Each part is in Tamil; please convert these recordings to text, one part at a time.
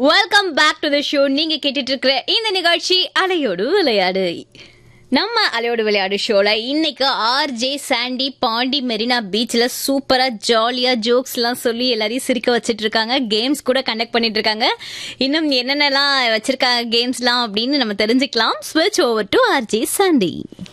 Welcome back to the show நீங்க கேட்டுட்டு இருக்கிற இந்த நிகழ்ச்சி அலையோடு விளையாடு நம்ம அலையோடு விளையாடு ஷோல இன்னைக்கு ஆர்ஜே சாண்டி பாண்டி மெரினா பீச்ல சூப்பரா ஜாலியா ஜோக்ஸ் எல்லாம் சொல்லி எல்லாரையும் சிரிக்க வச்சிட்டு இருக்காங்க கேம்ஸ் கூட கண்டக்ட் பண்ணிட்டு இருக்காங்க இன்னும் என்னென்னலாம் வச்சிருக்காங்க கேம்ஸ்லாம் அப்படின்னு நம்ம தெரிஞ்சுக்கலாம் ஸ்விட்ச் over to RJ Sandy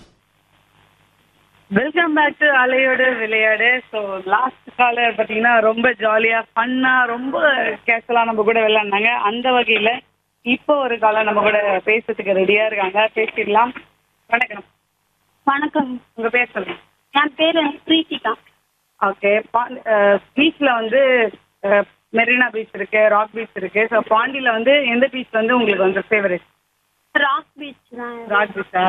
welcome back to அலையோடு விளையாடு ஸோ லாஸ்ட் காலர் பார்த்தீங்கன்னா ரொம்ப ஜாலியாக ஃபன்னாக ரொம்ப கேஷுவலாக நம்ம கூட விளையாடினாங்க அந்த வகையில் இப்போ ஒரு காலம் நம்ம கூட பேசுறதுக்கு ரெடியாக இருக்காங்க பேசிடலாம் வணக்கம் வணக்கம் உங்கள் பேர் சொல்லுங்க என் பேர் வந்து பிரீத்திகா ஓகே பீச்சில் வந்து அஹ், மெரினா பீச் இருக்கு ராக் பீச் இருக்கு ஸோ பாண்டியில் வந்து எந்த பீச் வந்து உங்களுக்கு வந்து ஃபேவரட் ராக் பீச் தான் ராக் பீச்சா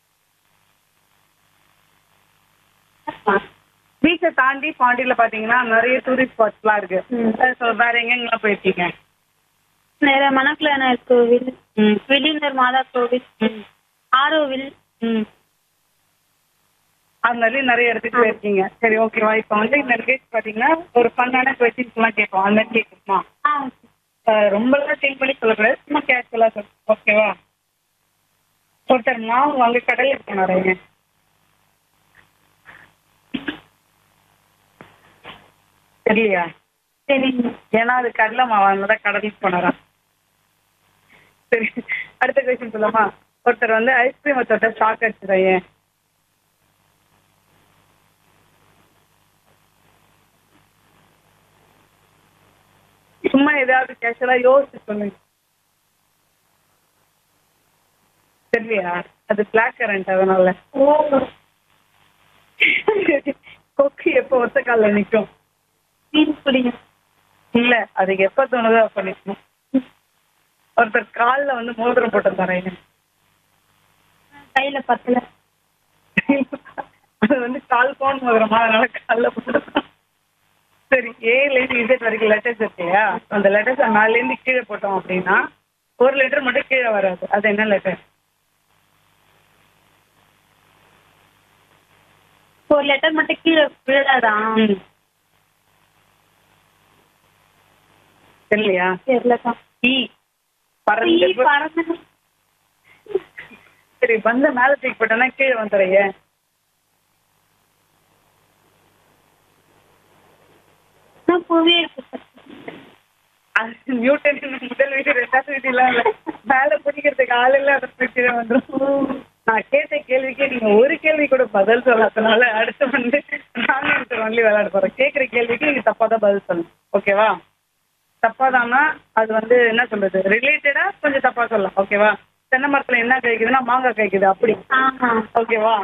பீச்சை தாண்டி பாண்டியில் பார்த்தீங்கன்னா நிறைய டூரிஸ்ட் ஸ்பாட்ஸ்லாம் இருக்கு ஸோ வேற எங்கெங்கெல்லாம் போயிருக்கீங்க நிறைய மணக்கிழனர் கோவில் ம் வெளியூர் மாதா கோவில் ஆரோவில் ம் அது மாதிரி நிறைய இடத்துக்கு போயிருக்கீங்க சரி ஓகேவா இப்போ வந்து இந்த நிகழ்ச்சி பார்த்தீங்கன்னா ஒரு ஃபன்னான கொஸ்டின்ஸ் எல்லாம் கேட்போம் அந்த மாதிரி கேட்குமா ஆ ரொம்பலாம் சேஞ்ச் பண்ணி சொல்லக்கூடாது சும்மா கேஷுவலாக சொல்லு ஓகேவா ஒருத்தர் மாவு வாங்க கடலுக்கு போனாருங்க தெரியலையா சரிங்க ஏன்னா அது கடலை மாவு அதனால கடலுக்கு போனாராம் சரி அடுத்த கொஸ்டின் சொல்லலாமா ஒருத்தர் வந்து ஐஸ்கிரீம் தொட்ட ஷாக் அடிச்சுதான் சும்மா ஏதாவது கேஷுவலா யோசிச்சு சொல்லுங்க தெரியலையா அது பிளாக் கரண்ட் அதனால ஓ கொக்கு எப்போ ஒத்த கால்ல நிக்கும் மீன் பிடிங்க இல்ல அதுக்கு எப்ப தோணுதோ அப்ப நிக்கும் ஒருத்தர் கால்ல வந்து மோதிரம் போட்டு தரேன் கையில பத்தல அது வந்து கால் பவுன் மோதிரமா அதனால கால்ல போட்டு சரி ஏல இருந்து இசட் வரைக்கும் லெட்டர்ஸ் இருக்கு இல்லையா அந்த லெட்டர்ஸ் மேல இருந்து கீழே போட்டோம் அப்படின்னா ஒரு லெட்டர் மட்டும் கீழே வராது அது என்ன லெட்டர் ஒரு லெட்டர் மட்டும் கீழே விழாதா தெரியலையா தெரியலக்கா ஈ பறந்து ஈ பறந்து சரி வந்து மேல தூக்கி போட்டோன்னா கீழே வந்துடுறீங்க நான் புவியே அது நியூட்டன் முதல் வீடு ரெண்டாவது வீடு எல்லாம் இல்ல மேல பிடிக்கிறதுக்கு ஆள் இல்ல அதை பிடிச்சதே வந்துடும் நான் கேட்ட கேள்விக்கே நீங்க ஒரு கேள்வி கூட பதில் சொல்லாதனால அடுத்து வந்து ராங் ஆன்சர் ஒன்லி விளையாட போறேன் கேட்குற கேள்விக்கு நீங்க தப்பா தான் பதில் சொல்லணும் ஓகேவா தப்பாதான்னா அது வந்து என்ன சொல்றது ரிலேட்டடா கொஞ்சம் தப்பா சொல்லலாம் ஓகேவா தென்னை மரத்துல என்ன கிடைக்குதுன்னா மாங்காய் கிடைக்குது அப்படி ஆமா ஓகேவா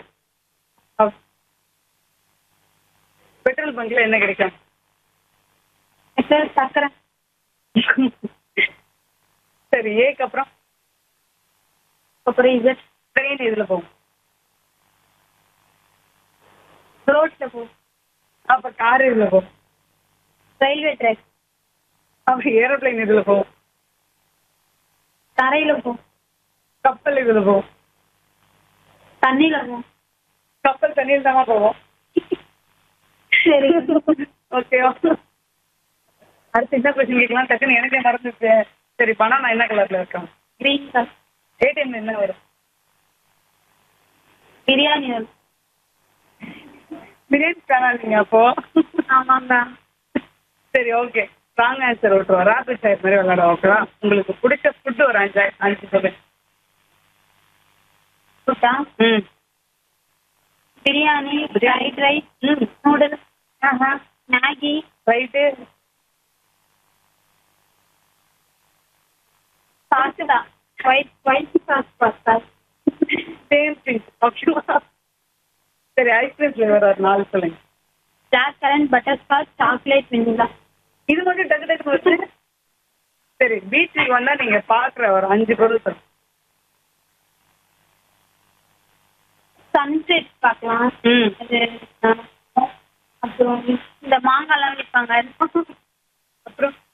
பெட்ரோல் பங்க்ல என்ன கிடைக்கும் பேர் சக்கரை சரி ஏக்கு அப்புறம் அப்புறம் இசட் ட்ரெயின் இதுல போகும் ரோட்ல போ அப்ப கார் இதுல போகும் ரயில்வே ட்ராக் அப்ப ஏரோப்ளைன் இதுல போகும் தரையில போ கப்பல் இதுல போகும் தண்ணியில போ கப்பல் தண்ணியில் தான் போவோம் சரி ஓகேவா அடுத்து என்ன கொஸ்டின் கேட்கலாம் டக்குன்னு எனக்கே மறந்துச்சு சரி பணம் நான் என்ன கலர்ல இருக்கேன் கிரீன் கலர் ஏடிஎம்ல என்ன வரும் பிரியாணி வரும். பிரியாணி தானா நீங்க அப்போ ஆமாங்க சரி ஓகே ராங் ஆன்சர் விட்டுருவோம் ரேபிட் ஃபயர் மாதிரி விளையாடுவோம் ஓகேவா உங்களுக்கு பிடிச்ச ஃபுட்டு ஒரு அஞ்சு அஞ்சு சொல்லு புட்டா ம் பிரியாணி ஃப்ரைட் ரைஸ் ம் நூடுல்ஸ் ஆஹா Maggi right pasta white white sauce pasta same thing ஓகேவா சரி ஐஸ்கிரீம் ஃப்ளேவர் ஒரு நாலு சொல்லுங்க black currant butterscotch chocolate vanilla இது மட்டும் டக்கு டக்கு வச்சு சரி பீச்சுக்கு வந்தா நீங்க பாக்குற ஒரு அஞ்சு பொருள் சொல்லுங்க சன்செட் பார்க்கலாம் ம் அது ஆ, அப்புறம் இந்த மாங்காய்லாம் விற்பாங்க அப்புறம்